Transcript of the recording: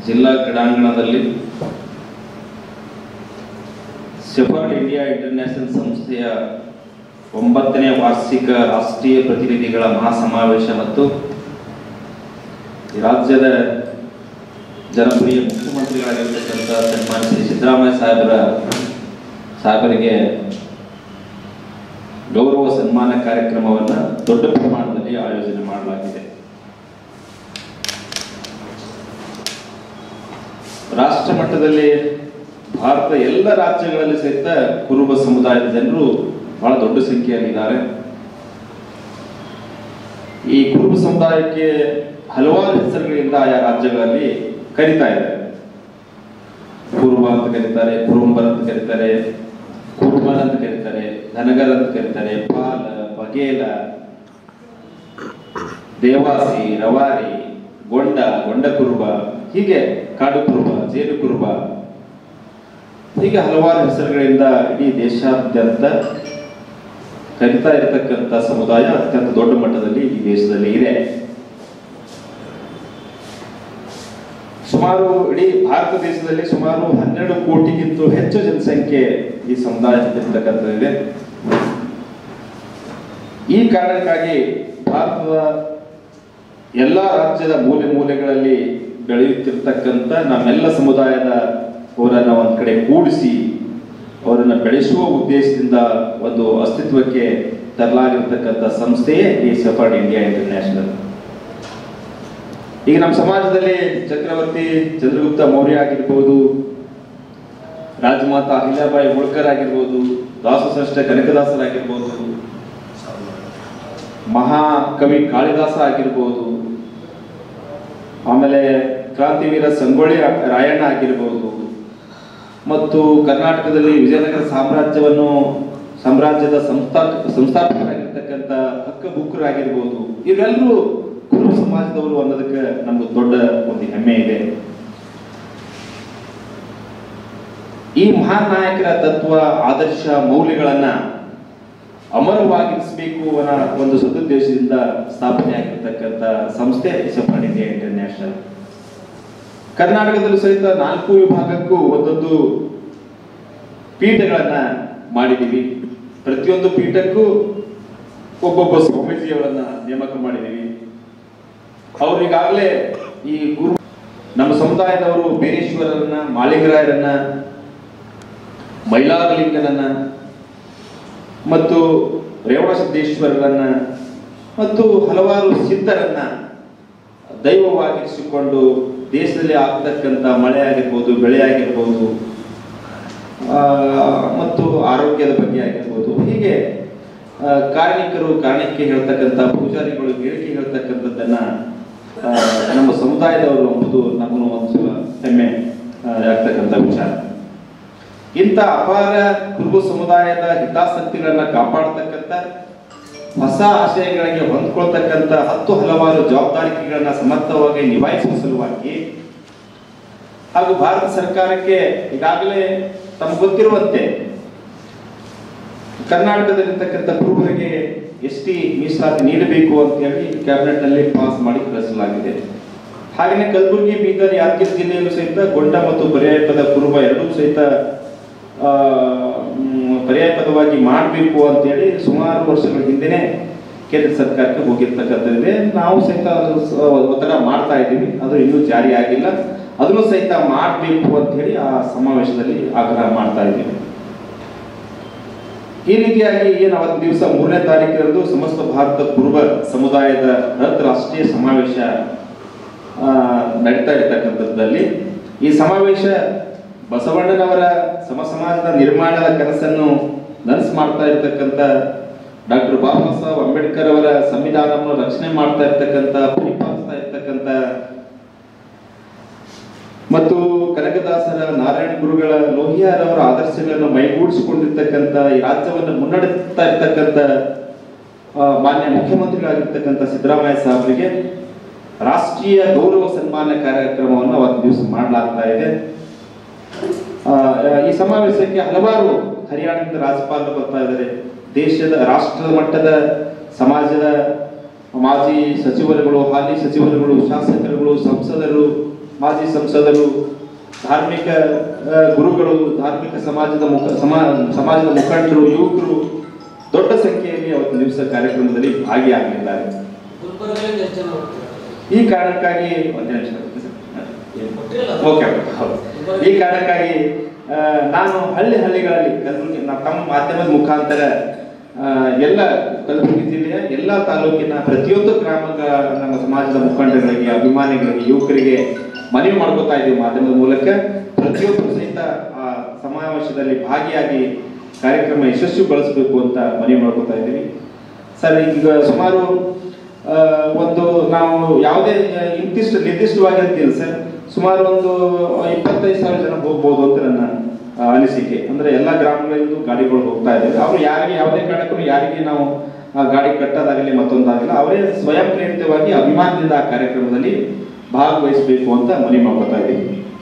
ಜಿಲ್ಲಾ ಕ್ರೀಡಾಂಗಣದಲ್ಲಿ ಸೆಫರ್ಡ್ India international ಸಂಸ್ಥೆಯ ಒಂಬತ್ತನೇ ವಾರ್ಷಿಕ ರಾಷ್ಟ್ರೀಯ ಪ್ರತಿನಿಧಿಗಳ ಮಹಾಸಮಾವೇಶ ಮತ್ತು ಈ ರಾಜ್ಯದ ಜನಪ್ರಿಯ ಮುಖ್ಯಮಂತ್ರಿಗಳಾಗಿರ್ತಕ್ಕಂಥ ಸನ್ಮಾನ್ಯ ಶ್ರೀ ಸಿದ್ದರಾಮಯ್ಯ ಸಾಹೇಬರ ಸಾಹೇಬರಿಗೆ ಗೌರವ ಸನ್ಮಾನ ಕಾರ್ಯಕ್ರಮವನ್ನು ದೊಡ್ಡ ಪ್ರಮಾಣದಲ್ಲಿ ಆಯೋಜನೆ ಮಾಡಲಾಗಿದೆ ರಾಷ್ಟ್ರ ಮಟ್ಟದಲ್ಲಿ ಭಾರತ ಎಲ್ಲ ರಾಜ್ಯಗಳಲ್ಲಿ ಸಹಿತ ಕುರುಬ ಸಮುದಾಯದ ಜನರು ಬಹಳ ದೊಡ್ಡ ಸಂಖ್ಯೆಯಲ್ಲಿದ್ದಾರೆ ಈ ಕುರುಬ ಸಮುದಾಯಕ್ಕೆ ಹಲವಾರು ಹೆಸರುಗಳಿಂದ ಆಯಾ ರಾಜ್ಯಗಳಲ್ಲಿ ಕರೀತಾ ಇದ್ದಾರೆ ಕುರುಬ ಅಂತ ಕರೀತಾರೆ ಕುರುಂಬರ್ ಅಂತ ಕರೀತಾರೆ ಕುರುಬನ್ ಅಂತ ಕರೀತಾರೆ ಧನಗರ್ ಅಂತ ಕರೀತಾರೆ ಪಾಲ ಬಗೇಲ ದೇವಾಸಿ ರವಾರಿ ಗೊಂಡ ಗೊಂಡ ಕುರುಬ ಹೀಗೆ ಕಾಡು ಕುರುಬ ಜೇನು ಕುರುಬ ಹೀಗೆ ಹಲವಾರು ಹೆಸರುಗಳಿಂದ ಇಡೀ ದೇಶಾದ್ಯಂತ ಕರಿತಾ ಇರತಕ್ಕಂಥ ಸಮುದಾಯ ಅತ್ಯಂತ ದೊಡ್ಡ ಮಟ್ಟದಲ್ಲಿ ಈ ದೇಶದಲ್ಲಿ ಇದೆ ಸುಮಾರು ಇಡೀ ಭಾರತ ದೇಶದಲ್ಲಿ ಸುಮಾರು ಹನ್ನೆರಡು ಕೋಟಿಗಿಂತ ಹೆಚ್ಚು ಜನಸಂಖ್ಯೆ ಈ ಸಮುದಾಯ ಹೊಂದಿರತಕ್ಕಂಥದ್ದಿದೆ ಈ ಕಾರಣಕ್ಕಾಗಿ ಭಾರತದ ಎಲ್ಲ ರಾಜ್ಯದ ಮೂಲೆ ಮೂಲೆಗಳಲ್ಲಿ ಬೆಳೆಯುತ್ತಿರ್ತಕ್ಕಂಥ ನಮ್ಮೆಲ್ಲ ಸಮುದಾಯದ ಅವರನ್ನ ಒಂದ್ ಕಡೆ ಕೂಡಿಸಿ ಅವರನ್ನ ಬೆಳೆಸುವ ಉದ್ದೇಶದಿಂದ ಒಂದು ಅಸ್ತಿತ್ವಕ್ಕೆ ತರಲಾಗಿರ್ತಕ್ಕಂಥ ಸಂಸ್ಥೆಯೇ ಈ ಸಫರ್ಡ್ ಇಂಡಿಯಾ ಇಂಟರ್ನ್ಯಾಷನಲ್ ಈಗ ನಮ್ಮ ಸಮಾಜದಲ್ಲಿ ಚಕ್ರವರ್ತಿ ಚಂದ್ರಗುಪ್ತ ಮೌರ್ಯ ಆಗಿರ್ಬೋದು ರಾಜಮಾತಾ ಅಹಿಲ್ಯಾಬಾಯಿ ಹೋಳ್ಕರ್ ಆಗಿರ್ಬೋದು ದಾಸಶ್ರೇಷ್ಠ ಕನಕದಾಸರಾಗಿರ್ಬೋದು ಮಹಾಕವಿ ಕಾಳಿದಾಸ ಆಗಿರ್ಬೋದು ಆಮೇಲೆ ಕ್ರಾಂತಿವೀರ ಸಂಗೊಳ್ಳಿ ರಾಯಣ್ಣ ಆಗಿರ್ಬೋದು ಮತ್ತು ಕರ್ನಾಟಕದಲ್ಲಿ ವಿಜಯನಗರ ಸಾಮ್ರಾಜ್ಯವನ್ನು ಸಾಮ್ರಾಜ್ಯದ ಸಂಸ್ಥಾ ಸಂಸ್ಥಾಪಕರಾಗಿರ್ತಕ್ಕಂಥ ಹಕ್ಕ ಬುಕ್ಕರಾಗಿರ್ಬೋದು ಇವೆಲ್ಲರೂ ಕುರುಬ ಸಮಾಜದವರು ಅನ್ನೋದಕ್ಕೆ ನಮ್ಗೆ ದೊಡ್ಡ ಒಂದು ಹೆಮ್ಮೆ ಇದೆ ಈ ಮಹಾನ್ ನಾಯಕರ ತತ್ವ ಆದರ್ಶ ಮೌಲ್ಯಗಳನ್ನ ಅಮರವಾಗಿರಿಸಬೇಕು ಅನ್ನೋ ಒಂದು ಸದುದ್ದೇಶದಿಂದ ಸ್ಥಾಪನೆ ಆಗಿರ್ತಕ್ಕಂಥ ಸಂಸ್ಥೆ ಸಫರ್ಡ್ ಇಂಡಿಯಾ ಇಂಟರ್ನ್ಯಾಷನಲ್ ಕರ್ನಾಟಕದಲ್ಲೂ ಸಹಿತ ನಾಲ್ಕು ವಿಭಾಗಕ್ಕೂ ಒಂದೊಂದು ಪೀಠಗಳನ್ನ ಮಾಡಿದ್ದೀವಿ ಪ್ರತಿಯೊಂದು ಪೀಠಕ್ಕೂ ಒಬ್ಬೊಬ್ಬ ಸ್ವಾಮೀಜಿಯವರನ್ನ ನೇಮಕ ಮಾಡಿದ್ದೀವಿ ಅವ್ರು ಈಗಾಗಲೇ ಈ ಗುರು ನಮ್ಮ ಸಮುದಾಯದವರು ಬೇರೇಶ್ವರರನ್ನ ಮಾಳಿಂಗರಾಯರನ್ನ ಮೈಲಾರಲಿಂಗನನ್ನ ಮತ್ತು ರೇವಣಸಿದ್ದೇಶ್ವರರನ್ನ ಮತ್ತು ಹಲವಾರು ಸಿದ್ಧರನ್ನ ದೈವವಾಗಿರಿಸಿಕೊಂಡು ದೇಶದಲ್ಲಿ ಆಗ್ತಕ್ಕಂಥ ಮಳೆ ಆಗಿರ್ಬೋದು ಬೆಳೆ ಆಗಿರ್ಬೋದು ಆ, ಮತ್ತು ಆರೋಗ್ಯದ ಬಗ್ಗೆ ಆಗಿರ್ಬೋದು ಹೀಗೆ ಆ, ಕಾರ್ಣಿಕರು ಕಾರಣಕ್ಕೆ ಹೇಳ್ತಕ್ಕಂಥ ಪೂಜಾರಿಗಳು ಹೇಳಿಕೆ ಹೇಳ್ತಕ್ಕಂಥದ್ದನ್ನ ಆ, ನಮ್ಮ ಸಮುದಾಯದವರು ಎಂಬುದು ನಮಗೂ ಒಂದು ಹೆಮ್ಮೆ ಆ, ಆಗ್ತಕ್ಕಂಥ ವಿಚಾರ ಇಂಥ ಅಪಾರ ಕುರುಬ ಸಮುದಾಯದ ಹಿತಾಸಕ್ತಿಗಳನ್ನ ಕಾಪಾಡತಕ್ಕಂಥ ಹೊಸ ಆಶಯಗಳಿಗೆ ಹೊಂದ್ಕೊಳ್ತಕ್ಕಂಥ ಹತ್ತು ಹಲವಾರು ಜವಾಬ್ದಾರಿಕೆಗಳನ್ನ ಸಮರ್ಥವಾಗಿ ನಿಭಾಯಿಸುವ ಸಲುವಾಗಿ ಹಾಗೂ ಭಾರತ ಸರ್ಕಾರಕ್ಕೆ ಈಗಾಗಲೇ ತಮ್ಗೆ ಗೊತ್ತಿರುವಂತೆ ಕರ್ನಾಟಕದಲ್ಲಿರ್ತಕ್ಕಂಥ ಕುರುಬರಿಗೆ ಎಸ್ ಟಿ ಮೀಸಲಾತಿ ನೀಡಬೇಕು ಅಂತ ಹೇಳಿ ಕ್ಯಾಬಿನೆಟ್ ನಲ್ಲಿ ಪಾಸ್ ಮಾಡಿ ಕಳಿಸಲಾಗಿದೆ ಹಾಗೆಯೇ ಕಲಬುರಗಿ ಬೀದರ್ ಯಾದಗಿರಿ ಜಿಲ್ಲೆಯಲ್ಲೂ ಸಹಿತ ಗೊಂಡ ಮತ್ತು ಪರ್ಯಾಯ ಪದ ಕುರುಬ ಎರಡೂ ಸಹಿತ ಆ, ಮ್, ಪರ್ಯಾಯ ಪದವಾಗಿ ಮಾಡಬೇಕು ಅಂತೇಳಿ ಸುಮಾರು ವರ್ಷಗಳ ಹಿಂದೆನೆ ಕೇಂದ್ರ ಸರ್ಕಾರಕ್ಕೆ ಹೋಗಿರ್ತಕ್ಕಂಥದ್ದಿದೆ ನಾವು ಸಹಿತ ಅದು ಸ- ಒತ್ತಡ ಮಾಡ್ತಾ ಇದ್ದೀವಿ ಅದು ಇನ್ನೂ ಜಾರಿ ಆಗಿಲ್ಲ ಅದನ್ನು ಸಹಿತ ಮಾಡಬೇಕು ಅಂತ ಹೇಳಿ ಆ ಸಮಾವೇಶದಲ್ಲಿ ಆಗ್ರಹ ಮಾಡ್ತಾ ಇದ್ದೀವಿ ಈ ರೀತಿಯಾಗಿ ಏನು ಅವತ್ತು ದಿವಸ ಮೂರನೇ ತಾರೀಕಿನಂದು ಸಮಸ್ತ ಭಾರತ ಕುರುಬ ಸಮುದಾಯದ ಬೃಹತ್ ರಾಷ್ಟ್ರೀಯ ಸಮಾವೇಶ ಆ, ನಡೀತಾ ಇರ್ತಕ್ಕಂಥದ್ದಲ್ಲಿ ಈ ಸಮಾವೇಶ ಬಸವಣ್ಣನವರ ಸಮ ಸಮಾಜದ ನಿರ್ಮಾಣದ ಕನಸನ್ನು ನನಸು ಮಾಡ್ತಾ ಇರ್ತಕ್ಕಂಥ ಡಾಕ್ಟರ್ ಬಾಬಾ ಸಾಹೇಬ್ ಅಂಬೇಡ್ಕರ್ ಅವರ ಸಂವಿಧಾನವನ್ನು ರಕ್ಷಣೆ ಮಾಡ್ತಾ ಇರ್ತಕ್ಕಂಥ ಪರಿಪಾಲಿಸ್ತಾ ಇರ್ತಕ್ಕಂಥ ಮತ್ತು ಕನಕದಾಸರ ನಾರಾಯಣ ಗುರುಗಳ ಲೋಹಿಯಾರ್ ಅವರ ಆದರ್ಶಗಳನ್ನು ಮೈಗೂಡಿಸಿಕೊಂಡಿರ್ತಕ್ಕಂಥ ಈ ರಾಜ್ಯವನ್ನು ಮುನ್ನಡೆಸ್ತಾ ಇರ್ತಕ್ಕಂಥ ಆ, ಮಾನ್ಯ ಮುಖ್ಯಮಂತ್ರಿಗಳಾಗಿರ್ತಕ್ಕಂಥ ಸಿದ್ದರಾಮಯ್ಯ ಸಾಹೇಬರಿಗೆ ರಾಷ್ಟ್ರೀಯ ಗೌರವ ಸನ್ಮಾನ ಕಾರ್ಯಕ್ರಮವನ್ನು ಅವತ್ತು ದಿವಸ ಮಾಡಲಾಗ್ತಾ ಇದೆ ಆ, ಈ ಸಮಾವೇಶಕ್ಕೆ ಹಲವಾರು ಹರಿಯಾಣದಿಂದ ರಾಜ್ಯಪಾಲರು ಬರ್ತಾ ಇದ್ದಾರೆ ದೇಶದ ರಾಷ್ಟ್ರದ ಮಟ್ಟದ ಸಮಾಜದ ಮಾಜಿ ಸಚಿವರುಗಳು ಹಾಲಿ ಸಚಿವರುಗಳು ಶಾಸಕರುಗಳು ಸಂಸದರು ಮಾಜಿ ಸಂಸದರು ಧಾರ್ಮಿಕ ಆ, ಗುರುಗಳು ಧಾರ್ಮಿಕ ಸಮಾಜದ ಮುಖ ಸಮಾ ಸಮಾಜದ ಮುಖಂಡರು ಯುವಕರು ದೊಡ್ಡ ಸಂಖ್ಯೆಯಲ್ಲಿ ಅವತ್ತು ದಿವಸ ಕಾರ್ಯಕ್ರಮದಲ್ಲಿ ಭಾಗಿಯಾಗಲಿದ್ದಾರೆ ಗುಲ್ಬರ್ಗದಲ್ಲಿ ಎಷ್ಟು ಜನ ಹೋಗ್ತಾರೆ ಈ ಕಾರಣಕ್ಕಾಗಿ ಒಂದು ನಿಮಿಷ ಕೊಟ್ಟಿರಲ್ಲ ಓಕೆ ಹೌದು ಈ ಕಾರಣಕ್ಕಾಗಿ ಆ, ನಾನು ಹಳ್ಳಿ ಹಳ್ಳಿಗಳಲ್ಲಿ ಕಲಬುರಗಿ ನಾವು ತಮ್ಮ ಮಾಧ್ಯಮದ ಮುಖಾಂತರ ಆ, ಎಲ್ಲ ಕಲಬುರಗಿ ಜಿಲ್ಲೆಯ ಎಲ್ಲ ತಾಲೂಕಿನ ಪ್ರತಿಯೊಂದು ಗ್ರಾಮದ ನಮ್ಮ ಸಮಾಜದ ಮುಖಂಡಗಳಿಗೆ ಅಭಿಮಾನಿಗಳಿಗೆ ಯುವಕರಿಗೆ ಮನವಿ ಮಾಡ್ಕೋತಾ ಇದ್ದೀವಿ ಮಾಧ್ಯಮದ ಮೂಲಕ ಪ್ರತಿಯೊಬ್ಬರು ಸಹಿತ ಆ ಸಮಾವೇಶದಲ್ಲಿ ಭಾಗಿಯಾಗಿ ಕಾರ್ಯಕ್ರಮ ಯಶಸ್ವಿಗೊಳಿಸಬೇಕು ಅಂತ ಮನವಿ ಮಾಡ್ಕೋತಾ ಇದ್ದೀವಿ ಸರ್ ಈಗ ಸುಮಾರು ಆ, ಒಂದು ನಾವು ಯಾವುದೇ ಆ, ಇಂತಿಷ್ಟು ನಿರ್ದಿಷ್ಟವಾಗಿ ಅಂತಿಲ್ಲ ಸರ್ ಸುಮಾರು ಒಂದು ಇಪ್ಪತ್ತೈದು ಸಾವಿರ ಜನ ಹೋಗ್ಬೋದು ಅಂತ ನನ್ನ ಆ, ಅನಿಸಿಕೆ ಅಂದ್ರೆ ಎಲ್ಲ ಗ್ರಾಮಗಳಿಂದ ಗಾಡಿಗಳು ಹೋಗ್ತಾ ಇದ್ದಾರೆ ಅವರು ಯಾರಿಗೆ ಯಾವುದೇ ಕಾರಣಕ್ಕೂ ಯಾರಿಗೆ ನಾವು ಆ ಗಾಡಿ ಕಟ್ಟೋದಾಗಲಿ ಮತ್ತೊಂದಾಗಲಿ ಅವರೇ ಸ್ವಯಂ ಪ್ರೇರಿತವಾಗಿ ಅಭಿಮಾನದಿಂದ ಆ ಕಾರ್ಯಕ್ರಮದಲ್ಲಿ ಭಾಗವಹಿಸಬೇಕು ಅಂತ ಮನವಿ ಮಾಡ್ಕೊತಾ ಇದ್ದೀವಿ